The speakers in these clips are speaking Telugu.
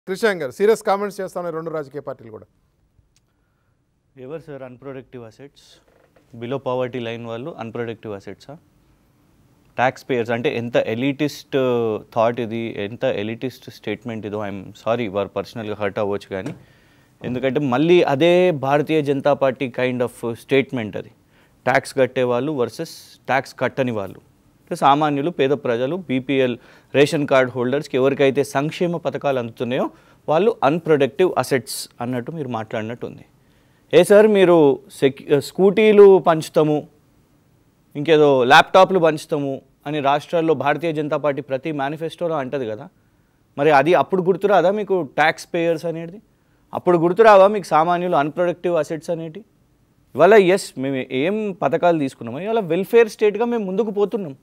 కృష్ణ గారు సీరియస్ కామెంట్స్ చేస్తా ఉన్నాయి రెండు రాజకీయ పార్టీలు కూడా ఎవరు sir unproductive assets below poverty line వాళ్ళు అన్ప్రొడక్టివ్ అసెట్సా ట్యాక్స్ పేయర్స్ అంటే ఎంత ఎలిటిస్ట్ థాట్ ఇది ఎంత ఎలిటిస్ట్ స్టేట్మెంట్ ఇదో ఐఎమ్ సారీ వారు పర్సనల్గా హర్ట్ అవ్వచ్చు కానీ ఎందుకంటే మళ్ళీ అదే Bharatiya Janata Party kind of statement అది ట్యాక్స్ కట్టే వాళ్ళు వర్సెస్ ట్యాక్స్ కట్టని వాళ్ళు అంటే సామాన్యులు పేద ప్రజలు బీపీఎల్ రేషన్ కార్డ్ హోల్డర్స్కి ఎవరికైతే సంక్షేమ పథకాలు అందుతున్నాయో వాళ్ళు అన్ప్రొడక్టివ్ అసెట్స్ అన్నట్టు మీరు మాట్లాడినట్టు ఉంది ఏ సార్ మీరు సెక్ స్కూటీలు పంచుతాము ఇంకేదో ల్యాప్టాప్లు పంచుతాము అని రాష్ట్రాల్లో భారతీయ జనతా పార్టీ ప్రతి మేనిఫెస్టోలో అంటది కదా మరి అది అప్పుడు గుర్తురాదా మీకు ట్యాక్స్ పేయర్స్ అనేది అప్పుడు గుర్తురావా మీకు సామాన్యులు అన్ప్రొడక్టివ్ అసెట్స్ అనేటి ఇవాళ ఎస్ మేము ఏం పథకాలు తీసుకున్నామో ఇవాళ వెల్ఫేర్ స్టేట్గా మేము ముందుకు పోతున్నాం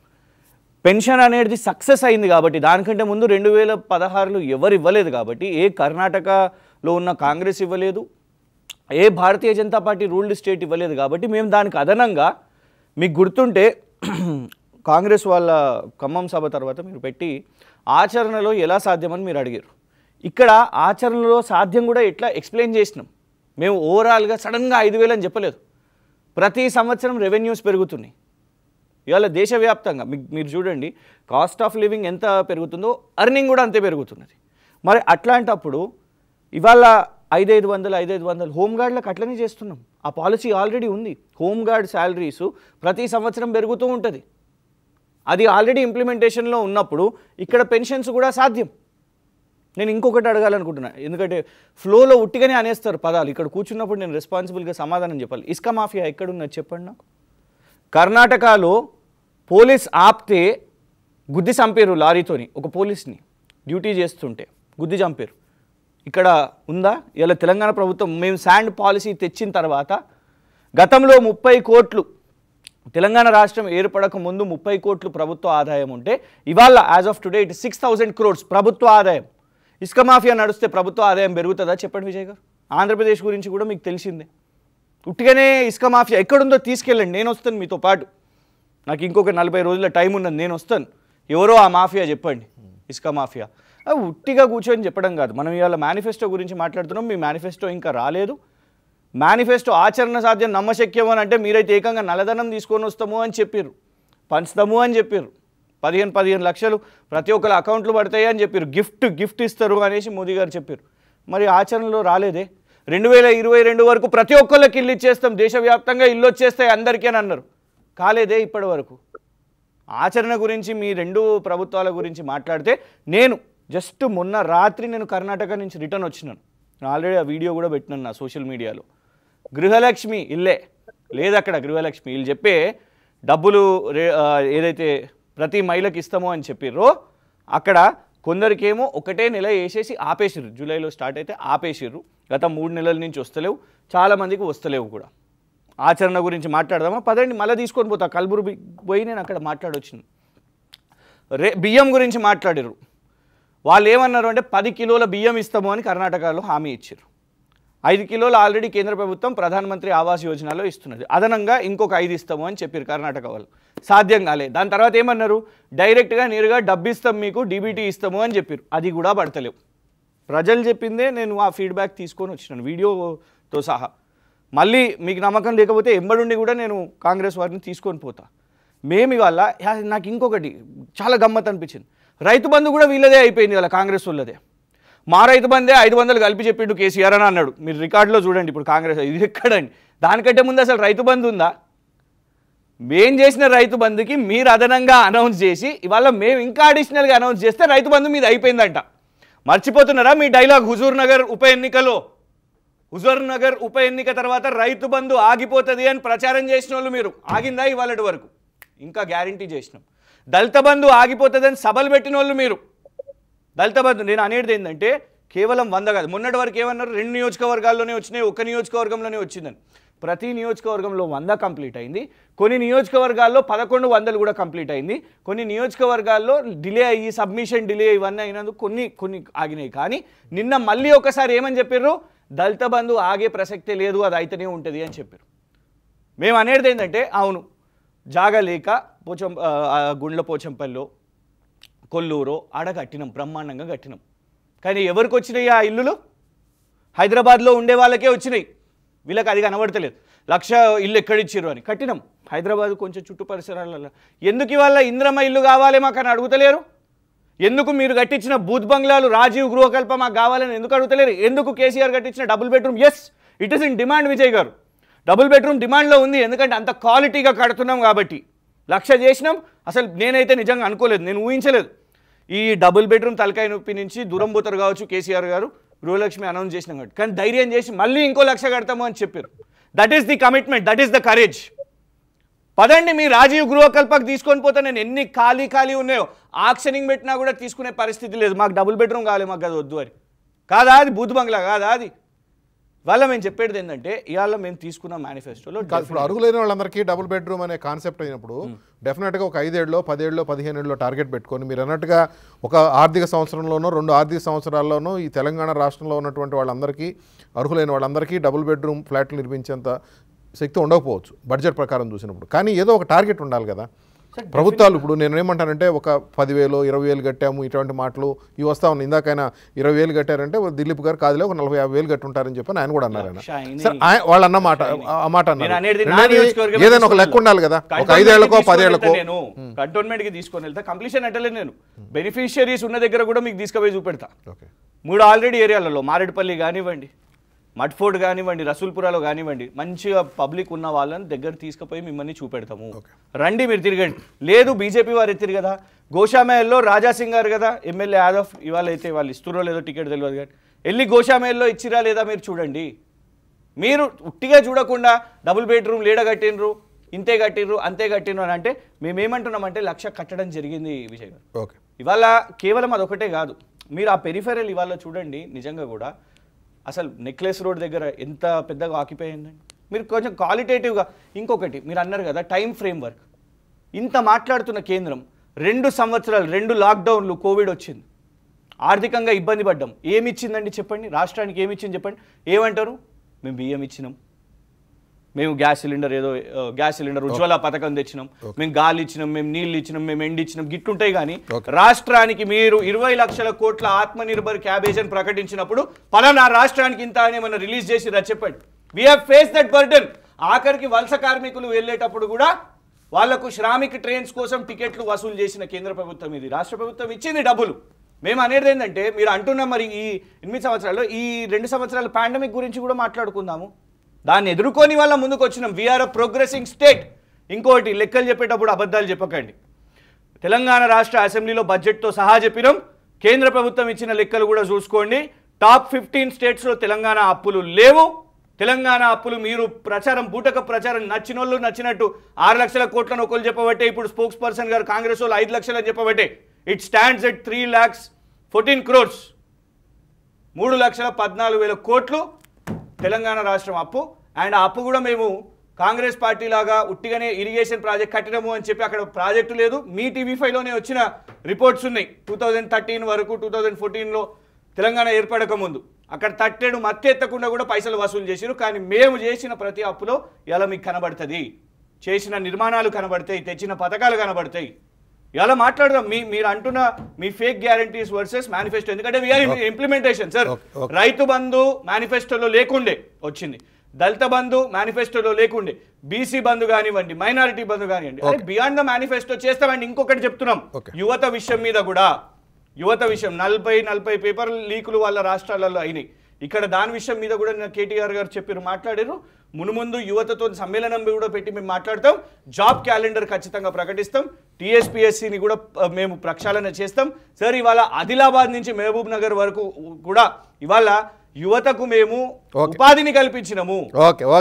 పెన్షన్ అనేది సక్సెస్ అయింది కాబట్టి దానికంటే ముందు రెండు వేల పదహారులో ఎవరు ఇవ్వలేదు కాబట్టి ఏ కర్ణాటకలో ఉన్న కాంగ్రెస్ ఇవ్వలేదు ఏ భారతీయ జనతా పార్టీ రూల్డ్ స్టేట్ ఇవ్వలేదు కాబట్టి మేము దానికి అదనంగా మీకు గుర్తుంటే కాంగ్రెస్ వాళ్ళ ఖమ్మం సభ తర్వాత మీరు పెట్టి ఆచరణలో ఎలా సాధ్యమని మీరు అడిగారు ఇక్కడ ఆచరణలో సాధ్యం కూడా ఎట్లా ఎక్స్ప్లెయిన్ చేసినాం మేము ఓవరాల్గా సడన్గా ఐదు వేలు అని చెప్పలేదు ప్రతి సంవత్సరం రెవెన్యూస్ పెరుగుతున్నాయి ఇవాళ దేశవ్యాప్తంగా మీకు మీరు చూడండి కాస్ట్ ఆఫ్ లివింగ్ ఎంత పెరుగుతుందో అర్నింగ్ కూడా అంతే పెరుగుతున్నది మరి అట్లాంటప్పుడు ఇవాళ ఐదైదు వందలు ఐదైదు వందలు హోమ్ గార్డులకు అట్లనే చేస్తున్నాం ఆ పాలసీ ఆల్రెడీ ఉంది హోమ్ గార్డ్ శాలరీస్ ప్రతి సంవత్సరం పెరుగుతూ ఉంటుంది అది ఆల్రెడీ ఇంప్లిమెంటేషన్లో ఉన్నప్పుడు ఇక్కడ పెన్షన్స్ కూడా సాధ్యం నేను ఇంకొకటి అడగాలనుకుంటున్నా ఎందుకంటే ఫ్లోలో ఉట్టిగానే అనేస్తారు పదాలు ఇక్కడ కూర్చున్నప్పుడు నేను రెస్పాన్సిబుల్గా సమాధానం చెప్పాలి ఇసుక మాఫియా ఎక్కడున్నది చెప్పండి నాకు కర్ణాటకలో పోలీస్ ఆపితే గుద్ది చంపారు లారీతోని ఒక పోలీస్ని డ్యూటీ చేస్తుంటే గుద్ది చంపారు ఇక్కడ ఉందా ఇలా తెలంగాణ ప్రభుత్వం మేము శాండ్ పాలసీ తెచ్చిన తర్వాత గతంలో ముప్పై కోట్లు తెలంగాణ రాష్ట్రం ఏర్పడక ముందు ముప్పై కోట్లు ప్రభుత్వ ఆదాయం ఉంటే ఇవాళ as of today it six thousand crores ప్రభుత్వ ఆదాయం ఇసుక మాఫియా నడిస్తే ప్రభుత్వ ఆదాయం పెరుగుతుందా చెప్పండి విజయ్ గారు ఆంధ్రప్రదేశ్ గురించి కూడా మీకు తెలిసిందే ఉట్టిగానే ఇసుక మాఫియా ఎక్కడుందో తీసుకెళ్ళండి నేను వస్తాను మీతో పాటు నాకు ఇంకొక నలభై రోజుల టైం ఉన్నది నేను వస్తాను ఎవరో ఆ మాఫియా చెప్పండి ఇసుక మాఫియా అవి ఉట్టిగా కూర్చొని చెప్పడం కాదు మనం ఇవాళ మేనిఫెస్టో గురించి మాట్లాడుతున్నాం మీ మేనిఫెస్టో ఇంకా రాలేదు మేనిఫెస్టో ఆచరణ సాధ్యం నమ్మశక్యం అని అంటే మీరైతే ఏకంగా నల్లధనం తీసుకొని వస్తాము అని చెప్పారు పంచుతాము అని చెప్పారు పదిహేను పదిహేను లక్షలు ప్రతి ఒక్కరి అకౌంట్లు పడతాయి అని చెప్పారు గిఫ్ట్ గిఫ్ట్ ఇస్తారు అనేసి మోదీ గారు చెప్పారు మరి ఆచరణలో రాలేదే రెండు వేల ఇరవై రెండు వరకు ప్రతి ఒక్కళ్ళకి ఇల్లు ఇచ్చేస్తాం దేశవ్యాప్తంగా ఇల్లు వచ్చేస్తాయి అందరికీ అని అన్నారు కాలేదే ఇప్పటి వరకు ఆచరణ గురించి మీ రెండు ప్రభుత్వాల గురించి మాట్లాడితే నేను జస్ట్ మొన్న రాత్రి నేను కర్ణాటక నుంచి రిటర్న్ వచ్చినాను ఆల్రెడీ ఆ వీడియో కూడా పెట్టినాను నా సోషల్ మీడియాలో గృహలక్ష్మి ఇల్లే లేదు అక్కడ గృహలక్ష్మి వీళ్ళు చెప్పే డబ్బులు రే ఆ, ఏదైతే ప్రతి మహిళకి ఇస్తామో అని చెప్పిర్రో అక్కడ కొందరికేమో ఒకటే నెల వేసేసి ఆపేసిర్రు జూలైలో స్టార్ట్ అయితే ఆపేసిర్రు గత మూడు నెలల నుంచి వస్తలేవు చాలామందికి వస్తలేవు కూడా ఆచరణ గురించి మాట్లాడదామా పదండి మళ్ళీ తీసుకొని పోతా కల్బురు బి- పోయి నేను అక్కడ మాట్లాడొచ్చింది రే బియ్యం గురించి మాట్లాడారు వాళ్ళు ఏమన్నారు అంటే పది కిలోల బియ్యం ఇస్తాము అని కర్ణాటకలో హామీ ఇచ్చారు ఐదు కిలోలు ఆల్రెడీ కేంద్ర ప్రభుత్వం ప్రధానమంత్రి ఆవాస్ యోజనలో ఇస్తున్నది అదనంగా ఇంకొక ఐదు ఇస్తాము అని చెప్పారు కర్ణాటక వాళ్ళు సాధ్యం కాలే దాని తర్వాత ఏమన్నారు డైరెక్ట్గా నేరుగా డబ్బు ఇస్తాం మీకు డీబీటీ ఇస్తాము అని చెప్పారు అది కూడా పడతలేవు ప్రజలు చెప్పిందే నేను ఆ ఫీడ్బ్యాక్ తీసుకొని వచ్చినాను వీడియోతో సహా మళ్ళీ మీకు నమ్మకం లేకపోతే ఎంబడుండి కూడా నేను కాంగ్రెస్ వారిని తీసుకొని పోతా మేము ఇవాళ యా, నాకు ఇంకొకటి చాలా గమ్మత్ అనిపించింది రైతు బంధు కూడా వీళ్ళదే అయిపోయింది వాళ్ళ కాంగ్రెస్ వాళ్ళదే మా రైతు బందే ఐదు వందలు కలిపి చెప్పిండు కేసీఆర్ అని అన్నాడు మీరు రికార్డులో చూడండి ఇప్పుడు కాంగ్రెస్ ఇది ఎక్కడండి దానికంటే ముందు అసలు రైతు బంధు ఉందా మేం చేసిన రైతు బంధుకి మీరు అదనంగా అనౌన్స్ చేసి ఇవాళ మేము ఇంకా అడిషనల్గా అనౌన్స్ చేస్తే రైతు బంధు మీద అయిపోయిందంట మర్చిపోతున్నారా మీ డైలాగ్ హుజూర్ నగర్ ఉప ఎన్నికలో హుజూర్ నగర్ ఉప ఎన్నిక తర్వాత రైతు బంధు ఆగిపోతుంది అని ప్రచారం చేసిన వాళ్ళు మీరు ఆగిందా ఇవాళటి వరకు ఇంకా గ్యారంటీ చేసినాం దళిత బంధు ఆగిపోతుందని సభలు పెట్టిన వాళ్ళు మీరు దళిత బంధు నేను అనేది ఏంటంటే కేవలం వంద కాదు మొన్నటి వరకు ఏమన్నారు రెండు నియోజకవర్గాల్లోనే వచ్చినాయి ఒక నియోజకవర్గంలోనే వచ్చిందని ప్రతి నియోజకవర్గంలో వంద కంప్లీట్ అయింది కొన్ని నియోజకవర్గాల్లో పదకొండు వందలు కూడా కంప్లీట్ అయింది కొన్ని నియోజకవర్గాల్లో డిలే అయ్యి సబ్మిషన్ డిలే ఇవన్నీ అయినందుకు కొన్ని కొన్ని ఆగినాయి కానీ నిన్న మళ్ళీ ఒకసారి ఏమని చెప్పారు దళిత బంధు ఆగే ప్రసక్తే లేదు అది అయితేనే ఉంటుంది అని చెప్పారు మేము అనేది ఏంటంటే అవును జాగా లేక పోచం ఆ, ఆ, గుండ్ల పోచంపల్లిలో కొల్లూరు ఆడ కట్టినాం బ్రహ్మాండంగా కట్టినాం కానీ ఎవరికి వచ్చినాయి ఆ ఇల్లులు హైదరాబాద్లో ఉండే వాళ్ళకే వచ్చినాయి వీళ్ళకి అది కనబడతలేదు లక్ష ఇల్లు ఎక్కడిచ్చారు అని కట్టినాం హైదరాబాద్ కొంచెం చుట్టూ పరిసరాలలో ఎందుకు ఇవాళ ఇంద్రమ్మ ఇల్లు కావాలి మాకు అని అడుగుతలేరు ఎందుకు మీరు కట్టించిన బూత్ బంగ్లాలు రాజీవ్ గృహకల్ప మాకు కావాలని ఎందుకు అడుగుతలేరు ఎందుకు కేసీఆర్ కట్టించిన double bedroom yes it is in demand Vijay గారు డబుల్ బెడ్రూమ్ డిమాండ్లో ఉంది ఎందుకంటే అంత క్వాలిటీగా కడుతున్నాం కాబట్టి లక్ష చేసినాం అసలు నేనైతే నిజంగా అనుకోలేదు నేను ఊహించలేదు ఈ డబుల్ బెడ్రూమ్ తలకాయ నొప్పి నుంచి దూరం పోతారు కావచ్చు కేసీఆర్ గారు గృహలక్ష్మి అనౌన్స్ చేసినాం కాబట్టి కానీ ధైర్యం చేసి మళ్ళీ ఇంకో లక్ష కడతాము అని చెప్పారు that is the commitment that is the courage పదండి మీ రాజీవ్ గృహకల్పకు తీసుకొని పోతే నేను ఎన్ని ఖాళీ ఖాళీ ఉన్నాయో ఆక్షనింగ్ పెట్టినా కూడా తీసుకునే పరిస్థితి లేదు మాకు డబుల్ బెడ్రూమ్ కావాలి మాకు అది వద్దు అని కాదా అది బూత్ బంగ్లా కాదా అది ఇవాళ మేము చెప్పేది ఏంటంటే ఇవాళ మేము తీసుకున్న మేనిఫెస్టోలో కాదు, ఇప్పుడు అరుగులైన వాళ్ళందరికీ డబుల్ బెడ్రూమ్ అనే కాన్సెప్ట్ అయినప్పుడు డెఫినెట్గా ఒక ఐదేళ్ళలో పదేళ్ళలో పదిహేనేళ్ళలో టార్గెట్ పెట్టుకొని మీరు అన్నట్టుగా ఒక ఆర్థిక సంవత్సరంలోనో రెండు ఆర్థిక సంవత్సరాల్లోనూ ఈ తెలంగాణ రాష్ట్రంలో ఉన్నటువంటి వాళ్ళందరికీ అర్హులైన వాళ్ళందరికీ డబుల్ బెడ్రూమ్ ఫ్లాట్లు నిర్మించేంత శక్తి ఉండకపోవచ్చు బడ్జెట్ ప్రకారం చూసినప్పుడు కానీ ఏదో ఒక టార్గెట్ ఉండాలి కదా ప్రభుత్వాలు ఇప్పుడు నేను ఏమంటానంటే ఒక పదివేలు ఇరవై వేలు కట్టాము ఇటువంటి మాటలు ఇవి వస్తా ఉన్నాయి ఇందాకైనా ఇరవై వేలు కట్టారంటే దిలీప్ గారు కాదులే ఒక నలభై యాభై వేలు కట్టుంటారని చెప్పి ఆయన కూడా అన్నారు ఆయన లక్ష అయినాయి. సరే ఆయ- వాళ్ళు అన్న మాట ఆ మాట నేను అన్నారు అనేది నా రెండోది నియోజకవర్గం ఏదైనా ఒక లెక్క ఉండాలి కదా ఒక ఐదేళ్లకో పదేళ్లకో నేను కంటోన్మెంట్ కి తీసుకొని వెళ్తా కంప్లీషన్ అంటలేదు నేను బెనిఫిషియరీస్ ఉన్న దగ్గర కూడా మీకు తీసుకుపోయి చూపెడతా ఓకే మూడు ఆల్రెడీ ఏరియాలలో మారేడుపల్లి కానివ్వండి మట్ఫోర్డ్ కానివ్వండి రసూల్పురాలో కానివ్వండి మంచిగా పబ్లిక్ ఉన్న వాళ్ళని దగ్గర తీసుకుపోయి మిమ్మల్ని చూపెడతాము రండి మీరు తిరగండి లేదు బీజేపీ వారు ఎత్తిరు కదా గోషామేల్లో రాజాసింగ్ గారు కదా ఎమ్మెల్యే యాదవ్ ఇవాళ అయితే వాళ్ళు ఇస్తురో లేదో టికెట్ తెలియదు కానీ వెళ్ళి గోషామేల్లో ఇచ్చిరా లేదా మీరు చూడండి మీరు ఉట్టిగా చూడకుండా డబుల్ బెడ్రూమ్ లేడ కట్టినరు ఇంతే కట్టిర్రు అంతే కట్టినరు అని అంటే మేమేమంటున్నామంటే లక్ష కట్టడం జరిగింది విజయ్ గారు ఓకే ఇవాళ కేవలం అదొకటే కాదు మీరు ఆ పెరిఫెరల్ ఇవాళ చూడండి నిజంగా కూడా అసలు నెక్లెస్ రోడ్ దగ్గర ఎంత పెద్దగా ఆక్యుపై అయిందండి మీరు కొంచెం క్వాలిటేటివ్గా ఇంకొకటి మీరు అన్నారు కదా టైం ఫ్రేమ్ వర్క్ ఇంత మాట్లాడుతున్న కేంద్రం రెండు సంవత్సరాలు రెండు లాక్డౌన్లు కోవిడ్ వచ్చింది ఆర్థికంగా ఇబ్బంది పడ్డాం ఏమి ఇచ్చిందండి చెప్పండి రాష్ట్రానికి ఏమి ఇచ్చింది చెప్పండి ఏమంటారు మేము బియ్యం ఇచ్చినాం మేము గ్యాస్ సిలిండర్ ఏదో ఆ, గ్యాస్ సిలిండర్ ఉజ్వల పథకం తెచ్చినాం మేము గాలి ఇచ్చినాం మేము నీళ్ళు ఇచ్చినాం మేము ఎండి ఇచ్చినాం గిట్టుంటాయి కానీ Okay. రాష్ట్రానికి మీరు ఇరవై లక్షల కోట్ల ఆత్మనిర్భర్ క్యాబేజ్ అని ప్రకటించినప్పుడు పలానా రాష్ట్రానికి ఇంత అని ఏమన్నా రిలీజ్ చేసిరా చెప్పండి we have face that burden ఆఖరికి వలస కార్మికులు వెళ్ళేటప్పుడు కూడా వాళ్లకు శ్రామిక్ ట్రైన్స్ కోసం టికెట్లు వసూలు చేసిన కేంద్ర ప్రభుత్వం ఇది రాష్ట్ర ప్రభుత్వం ఇచ్చింది డబ్బులు మేము అనేది ఏంటంటే మీరు అంటున్నాం మరి ఈ ఎనిమిది సంవత్సరాల్లో ఈ రెండు సంవత్సరాల పాండమిక్ గురించి కూడా మాట్లాడుకుందాము దాన్ని ఎదుర్కొని వల్ల ముందుకు వచ్చినాం వీఆర్ అ ప్రోగ్రెసింగ్ స్టేట్ ఇంకోటి లెక్కలు చెప్పేటప్పుడు అబద్ధాలు చెప్పకండి తెలంగాణ రాష్ట్ర అసెంబ్లీలో బడ్జెట్తో సహా చెప్పినాం కేంద్ర ప్రభుత్వం ఇచ్చిన లెక్కలు కూడా చూసుకోండి టాప్ ఫిఫ్టీన్ స్టేట్స్లో తెలంగాణ అప్పులు లేవు తెలంగాణ అప్పులు మీరు ప్రచారం బూటక ప్రచారం నచ్చిన వాళ్ళు నచ్చినట్టు ఆరు లక్షల కోట్లను ఒకరు చెప్పబట్టే ఇప్పుడు స్పోక్స్ పర్సన్ గారు కాంగ్రెస్ వాళ్ళు ఐదు లక్షలు అని చెప్పబట్టే it stands at three lakhs fourteen crores మూడు లక్షల పద్నాలుగు వేల కోట్లు తెలంగాణ రాష్ట్రం అప్పు అండ్ ఆ అప్పు కూడా మేము కాంగ్రెస్ పార్టీ లాగా ఉట్టిగానే ఇరిగేషన్ ప్రాజెక్ట్ కట్టినాము అని చెప్పి అక్కడ ప్రాజెక్టు లేదు మీ టీవీ ఫైవ్లోనే వచ్చిన రిపోర్ట్స్ ఉన్నాయి టూ థౌజండ్ థర్టీన్ వరకు టూ థౌజండ్ ఫోర్టీన్లో తెలంగాణ ఏర్పడక ముందు అక్కడ తట్టేడు మత్తెత్తకుండా కూడా పైసలు వసూలు చేసిరు కానీ మేము చేసిన ప్రతి అప్పులో ఇలా మీకు కనబడుతుంది చేసిన నిర్మాణాలు కనబడతాయి తెచ్చిన పథకాలు కనబడతాయి ఇలా మాట్లాడదాం మీ మీరు అంటున్న మీ ఫేక్ గ్యారంటీస్ వర్సెస్ మేనిఫెస్టో ఎందుకంటే we are implementation sir Okay, okay. రైతు బంధు మేనిఫెస్టోలో లేకుండే వచ్చింది దళిత బంధు మేనిఫెస్టోలో లేకుండే బీసీ బంధు కానివ్వండి మైనారిటీ బంధు కానివ్వండి అదే బియాండ్ ద మేనిఫెస్టో చేస్తామండి ఇంకొకటి చెప్తున్నాం Okay. యువత విషయం మీద కూడా యువత విషయం నలభై నలభై పేపర్ లీకులు వాళ్ళ రాష్ట్రాలలో అయినాయి ఇక్కడ దాని విషయం మీద కూడా నిన్న కేటీఆర్ గారు చెప్పారు మాట్లాడారు మునుముందు యువతతో సమ్మేళనం కూడా పెట్టి మేము మాట్లాడతాం జాబ్ క్యాలెండర్ ఖచ్చితంగా ప్రకటిస్తాం టీఎస్పీఎస్సిని కూడా ఆ, మేము ప్రక్షాళన చేస్తాం సార్ ఇవాళ ఆదిలాబాద్ నుంచి మహబూబ్ నగర్ వరకు కూడా ఇవాళ యువతకు మేము Okay. ఉపాధిని కల్పించినము ఓకే ఓకే